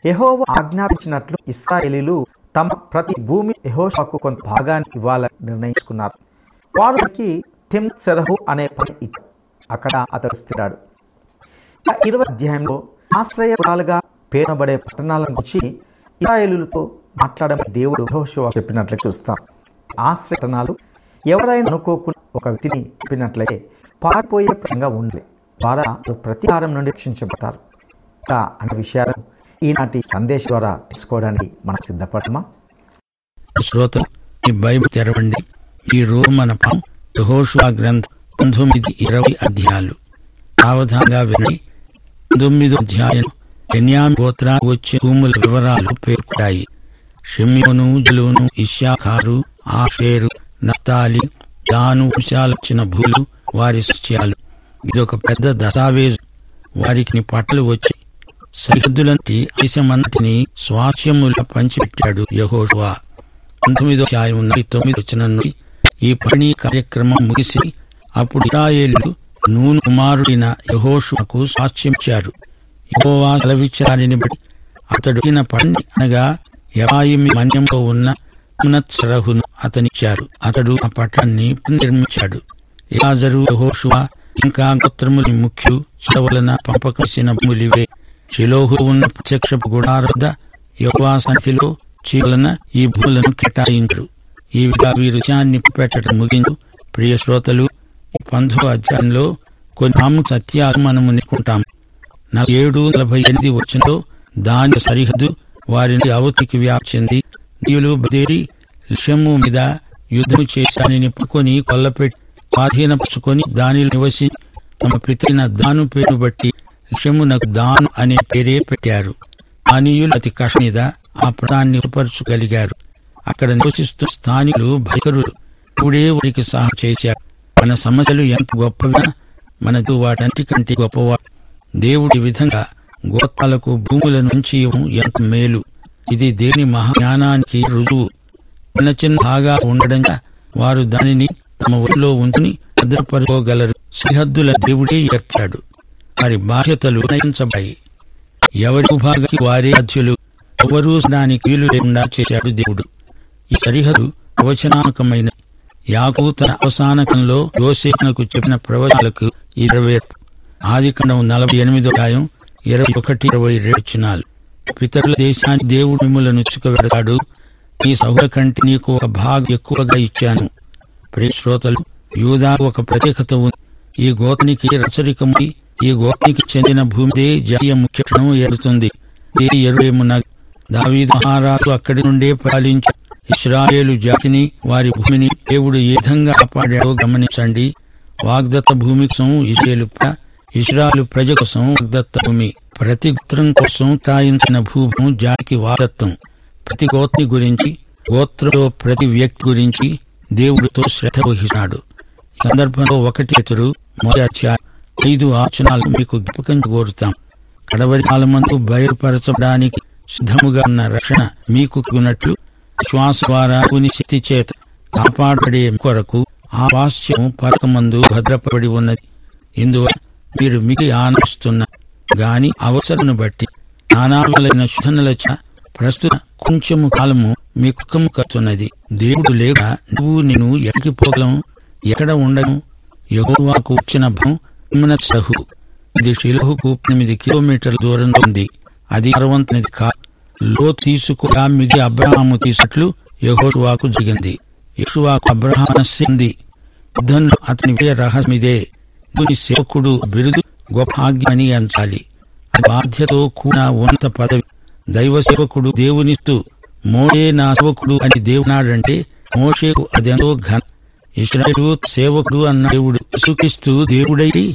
యెహోవా ఆజ్ఞాపించినట్లు ఇస్రాయేలీలు తమ ప్రతి భూమి యెహోషువకు కొంత భాగాన్ని ఇవ్వాలని నిర్ణయించుకున్నారు వారికి తిమ్ సెరహు అనే పని ఇచ్చారు అక్కడ అతడు స్థిరాడు ఇక ఇరవై అధ్యాయంలో ఆశ్రయపురాలుగా పేరబడే పట్టణాల గురించి ఇస్రాయేలులతో మాట్లాడమని దేవుడు యెహోషువ చెప్పినట్లు చూస్తాం ఆశ్రయటనాలు ఎవరైనా అనుకోకుండా ఒక వ్యక్తిని చెప్పినట్లయితే పారిపోయే పరంగా ఉండాలి ద్వారా వారు ప్రతీకారం నుండి రక్షించబడతారు ఇంకా అనే విషయాలు ఈనాటి సందేశం ద్వారా తెలుసుకోవడానికి మనం సిద్ధపడమా శ్రోతలు ఈ బైబిల్ తెరవండి ఈ రోజు మన పాం యెహోషువ గ్రంథం పంతొమ్మిది ఇరవై అధ్యాయాలు సావధానంగా విని తొమ్మిదో అధ్యాయం బెన్యామి గోత్రా వచ్చే భూముల వివరాలు పేర్కొన్నాయి షిమ్యోను జలును ఇషాఖారు ఆషేరు నత్తాలి దాను వంశాలొచ్చిన భూలు వారి సత్యాలు ఇదొక పెద్ద దస్తావేజు వారికి పట్టలు వచ్చి సరిహద్దులంటి దేశమంతటిని స్వాస్యముల పంచిపెట్టాడు యహోషువా పంతొమ్మిదో అధ్యాయం నుండి తొమ్మిది వచ్చిన నుండి ఈ పని కార్యక్రమం ముగిసి అప్పుడు ఇస్రాయేలు నూను కుమారుడైన యహోషువకు సాక్ష్యంచారు యహోవా సెలవిచ్చారని బట్టి అతడు ఈయన పని అనగా యవాయిమి మన్యంలో ఉన్న ఉన్నత్సరహును అతనిచ్చారు అతడు ఆ పట్టణాన్ని నిర్మించాడు యాజరు యహోషువ ఇంకా గోత్రములి ముఖ్యులు చవలన పంపకసిన భూములివే శిలోహు ఉన్న ప్రత్యక్షపు గుడారద యహోవా సంఖ్యలో చీలన ఈ భూములను కేటాయించరు ఈ విధంగా వీరు విషయాన్ని పెట్టడం ముగించు ప్రియ శ్రోతలు ఈ పంతొమ్మిదో అధ్యాయంలో కొన్ని నామ సత్యాలు మనము నికుంటాం నలభై ఏడు నలభై ఎనిమిది వచ్చినలో దాని సరిహద్దు వారిని అవతికి వ్యాపించింది నీవులు బదేరి లక్ష్యము మీద యుద్ధం చేశానని పట్టుకొని కొల్లపెట్టి స్వాధీనపరుచుకొని దానిలో నివసి తమ పితైన దాను పేరు బట్టి లక్ష్యమునకు దాను అనే పేరే పెట్టారు దానీయులు అతి కష్ట మీద ఆ ప్రాణాన్ని ఏర్పరచగలిగారు అక్కడ నివసిస్తూ స్థానికులు భయకరులు ఇప్పుడే వారికి సహాయం చేశారు మన సమస్యలు ఎంత గొప్పగా మనకు వాటంటికంటే గొప్పవాడు దేవుడి విధంగా గోత్రాలకు భూముల నుంచి ఇవ్వడం ఎంత మేలు ఇది దేని మహాజ్ఞానానికి రుజువు చిన్న చిన్న భాగా ఉండడంగా వారు దానిని తమ ఒడిలో ఉంచుని భద్రపరుకోగలరు సరిహద్దుల దేవుడే ఏర్పాడు వారి బాధ్యతలు నిర్ణయించబడాయి ఎవరి భాగానికి వారే అధ్యులు ఎవరూ దానికి వీలు లేకుండా చేశాడు దేవుడు ఈ సరిహద్దు ప్రవచనాత్మకమైన యాకు తన అవసానకంలో యోసేపునకు చెప్పిన ప్రవచనాలకు ఇరవై ఆదికాండం నలభై ఎనిమిదో అధ్యాయం ఇరవై ఒకటి ఇరవై రేచినాలు పితరుల దేశాన్ని దేవుడు మిమ్మల్ని వెడతాడు నీ సహోదరు కంటే నీకు ఒక భాగం ఎక్కువగా ఇచ్చాను ప్రియ శ్రోతలు యూదా ఒక ప్రత్యేకత ఉంది ఈ గోతానికి రచరికముంది ఈ గోతానికి చెందిన భూమిదే జాతీయ ముఖ్యక్షణం ఏరుతుంది దేని ఎరువేమున్న దావీదు మహారాజు అక్కడి నుండే పాలించి ఇస్రాయేలు జాతిని వారి భూమిని దేవుడు ఏ విధంగా కాపాడాడో గమనించండి వాగ్దత్త భూమి కోసం ఇస్రాయేలు ప్ర- ఇస్రాయేలు ప్రజ కోసం వాగ్దత్త భూమి ప్రతి గోత్రం కోసం తాయించిన భూమి జాతికి వాగ్దత్తం ప్రతి గోత్ని గురించి గోత్రంలో ప్రతి వ్యక్తి గురించి దేవుడితో శ్రద్ధ వహిస్తాడు ఈ సందర్భంలో ఒకటి ఇతరు మొదటి అధ్యాయం ఐదు ఆచనాలు మీకు జ్ఞాపకం కోరుతాం కడవరి కాలమందు బయలుపరచడానికి సిద్ధముగా ఉన్న రక్షణ మీకు ఉన్నట్లు శ్వాస ద్వారా దేవుని శక్తి చేత కాపాడబడే కొరకు ఆ వాస్యం పరకమందు భద్రపడి ఉన్నది ఇందువల్ల మీరు మిగి ఆనందిస్తున్న గాని అవసరను బట్టి నానాలైన శుధనల చ ప్రస్తుత కొంచెము కాలము మీ కుక్కము కట్టున్నది దేవుడు లేక నువ్వు నేను ఎక్కడికి పోగలం ఎక్కడ ఉండను యెహోవాకు వచ్చిన భం సహు ఇది షిలోహుకు ఎనిమిది కిలోమీటర్ల దూరంలో ఉంది అది పర్వంతనిది కా లో తీసుకురా మిగి అబ్రహాము తీసినట్లు యెహోవాకు జరిగింది యెహోవాకు అబ్రహామస్సింది యుద్ధంలో అతని విజయ రహస్యమిదే దేవుని సేవకుడు బిరుదు గొప్ప ఆజ్ఞ అని అంచాలి అది బాధ్యతతో కూడిన ఉన్నత పదవి దైవ సేవకుడు దేవునిస్తూ మోడే నా సేవకుడు అని దేవునాడంటే మోషేకు అదెంతో ఘన ఇస్రాయేలు సేవకుడు అన్న దేవుడు సుఖిస్తూ దేవుడై